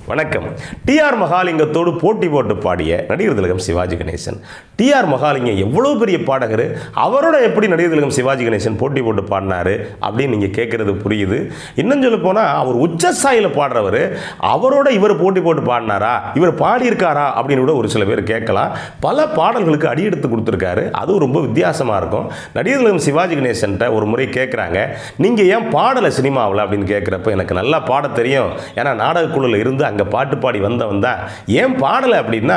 வணக்கம் டிஆர் மகாலிங்கத்தோடு போட்டி போட்டு பாடிய நடிகர் திலகம் சிவாஜி கணேசன் டிஆர் மகாலிங்கம் எவ்வளோ பெரிய பாடகர் அவரோட எப்படி நடிகர் திலகம் சிவாஜி கணேசன் போட்டி போட்டு பாடினாரு அப்படின்னு நீங்கள் கேட்குறது புரியுது இன்னும் சொல்ல போனால் அவர் உச்சஸ்தாயில் பாடுறவர் அவரோட இவர் போட்டி போட்டு பாடினாரா இவர் பாடியிருக்காரா அப்படின்னு கூட ஒரு சில பேர் கேட்கலாம் பல பாடல்களுக்கு அடியெடுத்து கொடுத்துருக்காரு அதுவும் ரொம்ப வித்தியாசமாக இருக்கும் நடிகர் திலகம் சிவாஜி கணேசன்ட்ட ஒரு முறை கேட்குறாங்க நீங்கள் ஏன் பாடலை சினிமாவில் அப்படின்னு கேட்குறப்ப எனக்கு நல்லா பாட தெரியும் ஏன்னா நாடகக்குழுவில் இருந்து அங்கே பாட்டு பாடி வந்தவன் தான் ஏன் பாடலை அப்படின்னா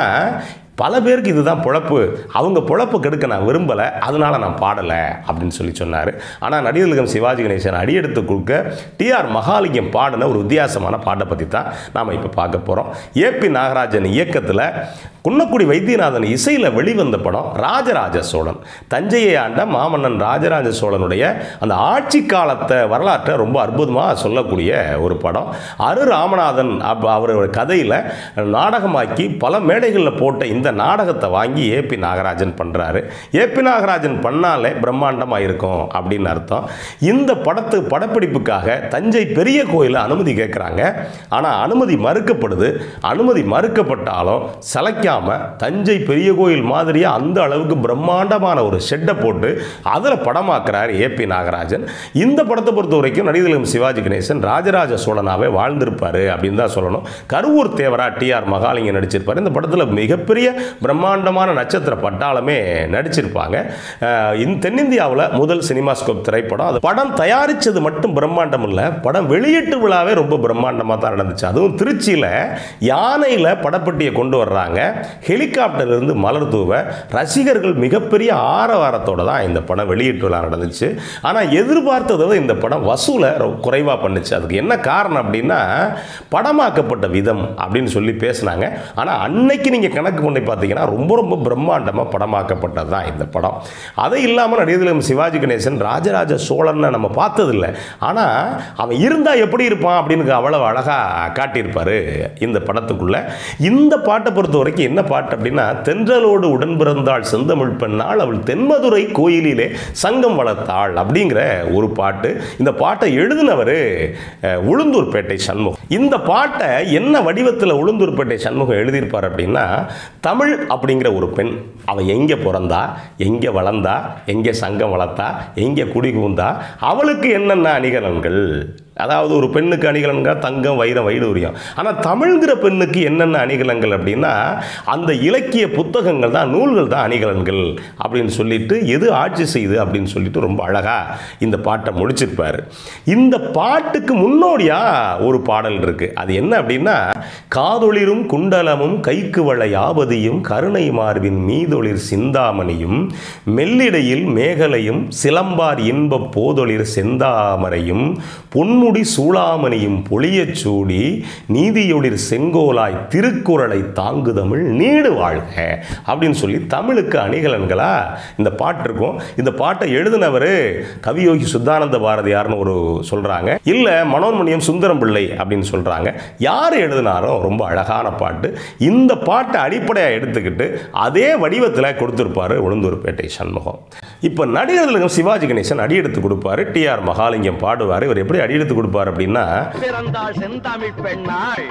பல பேருக்கு இதுதான் பொழப்பு அவங்க பொழப்பு கெடுக்க நான் விரும்பலை அதனால நான் பாடலை அப்படின்னு சொல்லி சொன்னார் ஆனால் நடிகர்களும் சிவாஜி கணேசன் அடியெடுத்து கொடுக்க டிஆர் மகாலிங்கம் பாடின ஒரு வித்தியாசமான பாட்டை பற்றி தான் நாம் இப்போ பார்க்க போகிறோம் ஏபி நாகராஜன் இயக்கத்தில் குன்னக்குடி வைத்தியநாதன் இசையில் வெளிவந்த படம் ராஜராஜ சோழன் தஞ்சையை ஆண்ட மாமன்னன் ராஜராஜ சோழனுடைய அந்த ஆட்சி காலத்தை வரலாற்றை ரொம்ப அற்புதமாக சொல்லக்கூடிய ஒரு படம் அரு ராமநாதன் அப் அவரோட கதையில் நாடகமாக்கி பல மேடைகளில் போட்ட இந்த நாடகத்தை வாங்கி ஏபி நாகராஜன் பண்ணுறாரு ஏபி நாகராஜன் பண்ணாலே பிரம்மாண்டமாக இருக்கும் அப்படின்னு அர்த்தம் இந்த படத்து படப்பிடிப்புக்காக தஞ்சை பெரிய கோயிலில் அனுமதி கேட்குறாங்க ஆனால் அனுமதி மறுக்கப்படுது அனுமதி மறுக்கப்பட்டாலும் சளைக்காம தஞ்சை பெரிய கோயில் மாதிரியாக அந்த அளவுக்கு பிரம்மாண்டமான ஒரு ஷெட்டை போட்டு அதில் படமாக்குறார் ஏபி நாகராஜன் இந்த படத்தை பொறுத்த வரைக்கும் நடிகர்களும் சிவாஜி கணேசன் ராஜராஜ சோழனாவே வாழ்ந்திருப்பார் அப்படின்னு தான் சொல்லணும் கருவூர் தேவரா டிஆர் மகாலிங்கம் நடிச்சிருப்பார் இந்த படத்தில் மிகப்பெரிய பிரம்மாண்டமான நட்சத்திர பட்டாளமே நடிச்சிருப்பாங்க அஹ் இந்த தென்னிந்தியாவில் முதல் சினிமாஸ்கோப் திரைப்படம் அது படம் தயாரித்தது மட்டும் பிரம்மாண்டம் இல்லை படம் வெளியீட்டு விழாவே ரொம்ப பிரம்மாண்டமாக தான் நடந்துச்சு அதுவும் திருச்சியில் யானையில் படப்பட்டியை கொண்டு வர்றாங்க ஹெலிகாப்டர்ல இருந்து மலர் தூவ ரசிகர்கள் மிகப்பெரிய ஆரவாரத்தோட தான் இந்த படம் வெளியீட்டு விழா நடந்துச்சு ஆனால் எதிர்பார்த்ததை விட இந்த படம் வசூலை குறைவாக பண்ணுச்சு அதுக்கு என்ன காரணம் அப்படின்னா படமாக்கப்பட்ட விதம் அப்படின்னு சொல்லி பேசுனாங்க ஆனால் அன்னைக்கு நீங்கள் கணக்கு பண்ணி பார்த்தீங்கன்னா ரொம்ப ரொம்ப பிரம்மாண்டமாக படமாக்கப்பட்டது தான் இந்த படம் அதை இல்லாமல் நடிகர்களும் சிவாஜி கணேசன் ராஜராஜ சோழனை நம்ம பார்த்ததில்லை ஆனால் அவன் இருந்தால் எப்படி இருப்பான் அப்படின்னு அவ்வளவு அழகாக காட்டியிருப்பார் இந்த படத்துக்குள்ள இந்த பாட்டை பொறுத்த வரைக்கும் என்ன பாட்டு அப்படின்னா தென்றலோடு உடன் பிறந்தாள் செந்தமிழ் பெண்ணாள் அவள் தென்மதுரை கோயிலிலே சங்கம் வளர்த்தாள் அப்படிங்கிற ஒரு பாட்டு இந்த பாட்டை எழுதினவர் உளுந்தூர்பேட்டை சண்முகம் இந்த பாட்டை என்ன வடிவத்தில் உளுந்தூர்பேட்டை சண்முகம் எழுதியிருப்பார் அப்படின்னா தமிழ் அப்படிங்கிற ஒரு பெண் அவள் எங்கே பிறந்தா எங்கே வளர்ந்தா எங்கே சங்கம் வளர்த்தா எங்கே குடி புகுந்தா அவளுக்கு என்னென்ன அணிகலன்கள் அதாவது ஒரு பெண்ணுக்கு அணிகலன்கள் தங்கம் வைரம் வைடூரியம் ஆனால் தமிழ்ங்கிற பெண்ணுக்கு என்னென்ன அணிகலன்கள் அப்படின்னா அந்த இலக்கிய புத்தகங்கள் தான் நூல்கள் தான் அணிகலன்கள் அப்படின்னு சொல்லிட்டு எது ஆட்சி செய்யுது அப்படின்னு சொல்லிட்டு ரொம்ப அழகாக இந்த பாட்டை முடிச்சிருப்பார் இந்த பாட்டுக்கு முன்னோடியாக ஒரு பாடல் இருக்குது அது என்ன அப்படின்னா காதொளிரும் குண்டலமும் கைக்கு வள யாவதியும் கருணை மார்பின் மீதொளிர் சிந்தாமணியும் மெல்லிடையில் மேகலையும் சிலம்பார் இன்பப் போதொளிர் செந்தாமரையும் பொன்முடி சூளாமணியும் பொழியச் சூடி நீதியொளிர் செங்கோலாய் திருக்குறளை தாங்கு தமிழ் நீடு வாழ்க அப்படின்னு சொல்லி தமிழுக்கு அணிகலன்களா இந்த பாட்டு இருக்கும் இந்த பாட்டை எழுதினவர் கவியோகி சுத்தானந்த பாரதியார்னு ஒரு சொல்கிறாங்க இல்லை மனோன்மணியம் சுந்தரம் பிள்ளை அப்படின்னு சொல்கிறாங்க யார் எழுதினாலும் ரொம்ப அழகான பாட்டு இந்த பாட்டை அடிப்படையாக எடுத்துக்கிட்டு அதே வடிவத்தில் கொடுத்துருப்பாரு உளுந்தூர்பேட்டை சண்முகம் இப்போ நடிகர் திலகம் சிவாஜி கணேசன் அடியெடுத்து கொடுப்பாரு டிஆர் மகாலிங்கம் பாடுவார் இவர் எப்படி அடியெடுத்து கொடுப்பார் அப்படின்னா பிறந்தாள் செந்தமிழ் பெண்ணாள்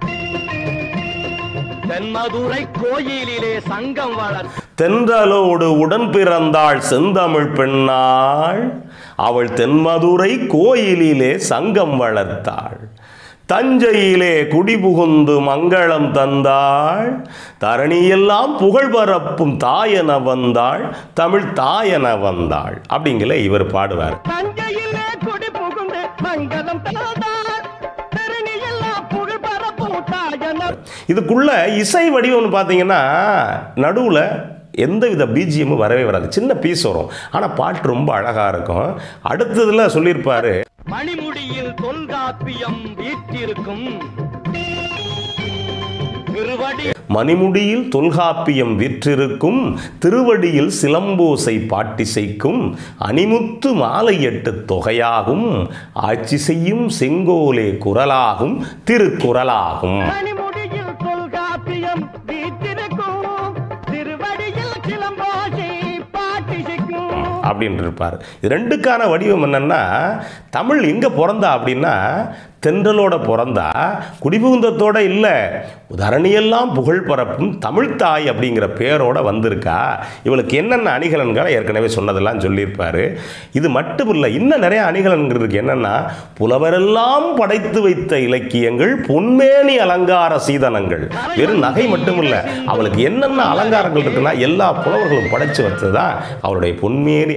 தென்மதுரை கோயிலிலே சங்கம் வளர் தென்றலோடு உடன் பிறந்தாள் செந்தமிழ் பெண்ணாள் அவள் தென்மதுரை கோயிலிலே சங்கம் வளர்த்தாள் தஞ்சையிலே குடிபுகுந்து மங்களம் தந்தாள் தரணியெல்லாம் புகழ் பரப்பும் தாயென வந்தாள் தமிழ் தாயென வந்தாள் அப்படிங்கிற இவர் பாடுவார் தஞ்சையிலே குடி புகுந்து மங்களம் தந்தார் தரணியெல்லாம் புகழ் பரப்பும் தாயனர் இதுக்குள்ள இசை வடிவம்னு பார்த்தீங்கன்னா நடுவில் எந்த வித பிஜிஎம்மும் வரவே வராது சின்ன பீஸ் வரும் ஆனால் பாட்டு ரொம்ப அழகாக இருக்கும் அடுத்ததில் சொல்லியிருப்பாரு மணிமுடியில் தொல்காப்பியம் வீற்றிருக்கும் திருவடி மணிமுடியில் தொல்காப்பியம் விற்றிருக்கும் திருவடியில் சிலம்போசை பாட்டிசைக்கும் அணிமுத்து மாலை எட்டு தொகையாகும் ஆட்சி செய்யும் செங்கோலே குரலாகும் திருக்குறளாகும் மணிமுடியில் தொல்காப்பியம் வீற்றிருக்கும் திருவடியில் கிளம்போசி பாட்டிசிக்கும் அப்படின்ட்டு இருப்பார் இது ரெண்டுக்கான வடிவம் என்னன்னா தமிழ் எங்கே பிறந்தா அப்படின்னா தென்றலோட பிறந்தா குடிபுகுந்தத்தோட இல்லை தரணியெல்லாம் புகழ் பரப்பும் தமிழ்த்தாய் அப்படிங்கிற பேரோட வந்திருக்கா இவளுக்கு என்னென்ன அணிகலன்களை ஏற்கனவே சொன்னதெல்லாம் சொல்லியிருப்பாரு இது மட்டும் இல்லை இன்னும் நிறைய அணிகலன்கள் இருக்கு என்னன்னா புலவரெல்லாம் படைத்து வைத்த இலக்கியங்கள் பொன்மேனி அலங்கார சீதனங்கள் வெறும் நகை மட்டும் இல்லை அவளுக்கு என்னென்ன அலங்காரங்கள் இருக்குன்னா எல்லா புலவர்களும் படைச்சு வச்சதுதான் அவளுடைய பொன்மேனி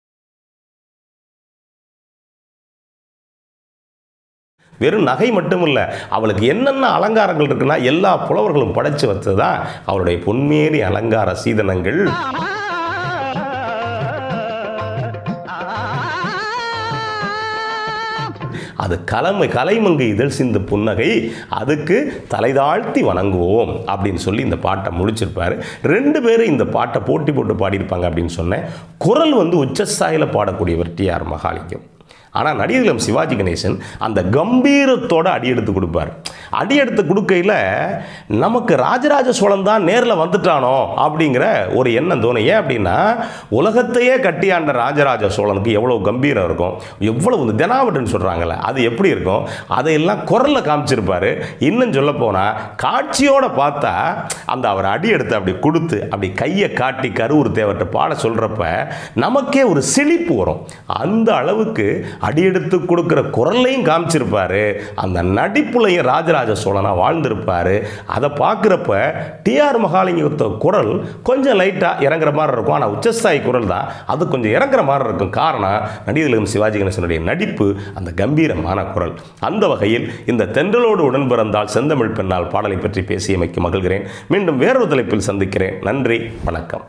வெறும் நகை மட்டும் இல்லை அவளுக்கு என்னென்ன அலங்காரங்கள் இருக்குன்னா எல்லா புலவர்களும் படைச்சு வச்சதுதான் அவளுடைய பொன்மேனி அலங்கார சீதனங்கள் அது கலமை கலைமங்கு இதழ் சிந்து புன்னகை அதுக்கு தலைதாழ்த்தி வணங்குவோம் அப்படின்னு சொல்லி இந்த பாட்டை முடிச்சிருப்பாரு ரெண்டு பேரும் இந்த பாட்டை போட்டி போட்டு பாடியிருப்பாங்க அப்படின்னு சொன்னேன் குரல் வந்து உச்சஸ்தாயில் பாடக்கூடியவர் டிஆர் மகாலிங்கம் ஆனால் நடிகர்களும் சிவாஜி கணேசன் அந்த கம்பீரத்தோட அடி எடுத்து கொடுப்பார் அடி எடுத்து கொடுக்கையில் நமக்கு ராஜராஜ சோழன் தான் நேரில் வந்துட்டானோ அப்படிங்கிற ஒரு எண்ணம் தோணும் ஏன் அப்படின்னா உலகத்தையே கட்டியாண்ட ராஜராஜ சோழனுக்கு எவ்வளோ கம்பீரம் இருக்கும் எவ்வளவு இந்த தெனாவட்டுன்னு சொல்கிறாங்கல்ல அது எப்படி இருக்கும் அதையெல்லாம் குரலில் காமிச்சிருப்பாரு இன்னும் சொல்ல போனால் காட்சியோட பார்த்தா அந்த அவர் அடி எடுத்து அப்படி கொடுத்து அப்படி கையை காட்டி கருவூர் தேவர்கிட்ட பாட சொல்கிறப்ப நமக்கே ஒரு சிலிப்பு வரும் அந்த அளவுக்கு அடியெடுத்து கொடுக்குற குரல்லையும் காமிச்சிருப்பாரு அந்த நடிப்புலையும் ராஜராஜ சோழனா வாழ்ந்திருப்பாரு அதை பார்க்குறப்ப டிஆர் மகாலிங்கத்த குரல் கொஞ்சம் லைட்டாக இறங்குற மாதிரி இருக்கும் ஆனால் உச்சஸ்தாயி குரல் தான் அது கொஞ்சம் இறங்குற மாதிரி இருக்கும் காரணம் நடிகர்களும் சிவாஜி கணேசனுடைய நடிப்பு அந்த கம்பீரமான குரல் அந்த வகையில் இந்த தென்றலோடு உடன் பிறந்தால் செந்தமிழ் பெண்ணால் பாடலை பற்றி பேசியமைக்கு மகிழ்கிறேன் மீண்டும் வேறொரு தலைப்பில் சந்திக்கிறேன் நன்றி வணக்கம்